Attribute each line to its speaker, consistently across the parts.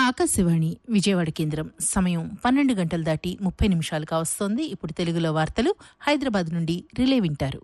Speaker 1: ఆకాశవాణి విజయవాడ కేంద్రం సమయం పన్నెండు గంటలు దాటి ముప్పై నిమిషాలు కావస్తోంది ఇప్పుడు తెలుగులో వార్తలు హైదరాబాద్ నుండి రిలే వింటారు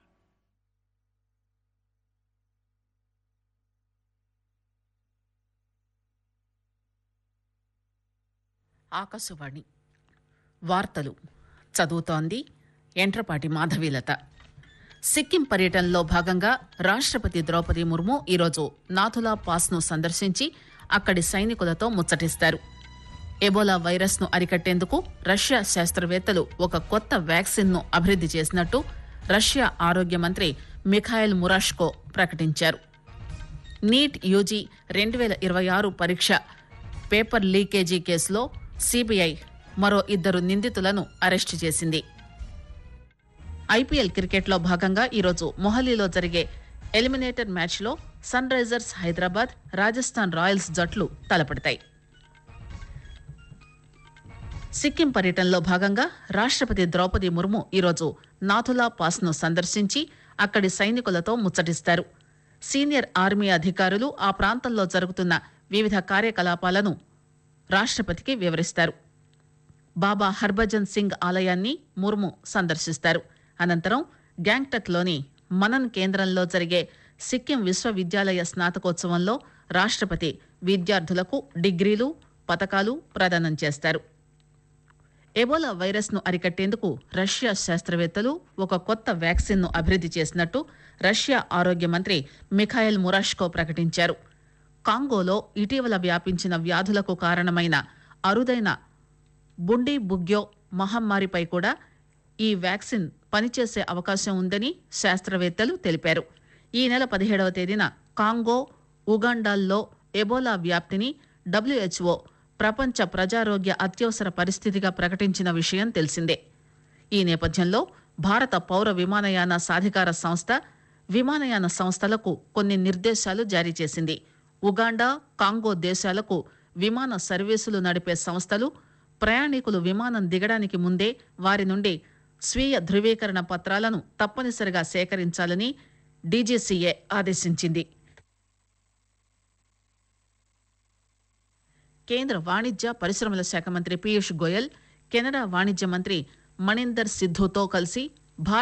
Speaker 2: ఆకాశవాణి వార్తలు చదువుతోంది ఎంట్రపాటి మాధవీలత సిక్కిం పర్యటనలో భాగంగా రాష్ట్రపతి ద్రౌపది ముర్ము ఈరోజు నాథులా పాస్ను సందర్శించి అక్కడి సైనికులతో ముచ్చటిస్తారు ఎబోలా వైరస్ ను అరికట్టేందుకు రష్యా శాస్త్రవేత్తలు ఒక కొత్త వ్యాక్సిన్ ను అభివృద్ది చేసినట్టు రష్యా ఆరోగ్య మంత్రి మిఖాయిల్ మురాష్కో ప్రకటించారు నీట్ యూజీ రెండు వేల ఇరవై ఆరు పరీక్ష పేపర్ లీకేజీ కేసులో సిబిఐ మరో ఇద్దరు నిందితులను అరెస్టు చేసింది ఐపీఎల్ క్రికెట్లో భాగంగా ఈరోజు మొహాలీలో జరిగే ఎలిమినేటర్ మ్యాచ్లో Sunrisers Hyderabad Rajasthan Royals జట్లు తలపడతాయి సిక్కిం పర్యటనలో భాగంగా రాష్ట్రపతి ద్రౌపది ముర్ము ఈరోజు నాథులా పాస్ ను సందర్శించి అక్కడి సైనికులతో ముచ్చటిస్తారు సీనియర్ ఆర్మీ అధికారులు ఆ ప్రాంతంలో జరుగుతున్న వివిధ కార్యకలాపాలను రాష్ట్రపతికి వివరిస్తారు బాబా హర్భజన్ సింగ్ ఆలయాన్ని ముర్ము సందర్శిస్తారు అనంతరం గ్యాంగ్టక్లోని మనన్ కేంద్రంలో జరిగే సిక్కిం విశ్వవిద్యాలయ స్నాతకోత్సవంలో రాష్ట్రపతి విద్యార్థులకు డిగ్రీలు పతకాలు ప్రదానం చేస్తారు ఎబోలా వైరస్ ను అరికట్టేందుకు రష్యా శాస్త్రవేత్తలు ఒక కొత్త వ్యాక్సిన్ ను అభివృద్ది చేసినట్టు రష్యా ఆరోగ్య మంత్రి మిఖాయిల్ మురాష్కో ప్రకటించారు కాంగోలో ఇటీవల వ్యాపించిన వ్యాధులకు కారణమైన అరుదైన బుండీ బుగ్యో మహమ్మారిపై కూడా ఈ వ్యాక్సిన్ పనిచేసే అవకాశం ఉందని శాస్త్రవేత్తలు తెలిపారు ఈ నెల పదిహేడవ తేదీన కాంగో ఉగాండాల్లో ఎబోలా వ్యాప్తిని డబ్ల్యూహెచ్ఓ ప్రపంచ ప్రజారోగ్య అత్యవసర పరిస్థితిగా ప్రకటించిన విషయం తెలిసిందే ఈ నేపథ్యంలో భారత పౌర విమానయాన సాధికార సంస్థ విమానయాన సంస్థలకు కొన్ని నిర్దేశాలు జారీ చేసింది ఉగాండా కాంగో దేశాలకు విమాన సర్వీసులు నడిపే సంస్థలు ప్రయాణికులు విమానం దిగడానికి ముందే వారి నుండి స్వీయ ధృవీకరణ పత్రాలను తప్పనిసరిగా సేకరించాలని డీజీసీఏ ఆదేశించింది కేంద్ర వాణిజ్య పరిశ్రమల శాఖ మంత్రి పీయూష్ గోయల్ కెనడా వాణిజ్య మంత్రి మణిందర్ సిద్ధుతో కలిసి భారత్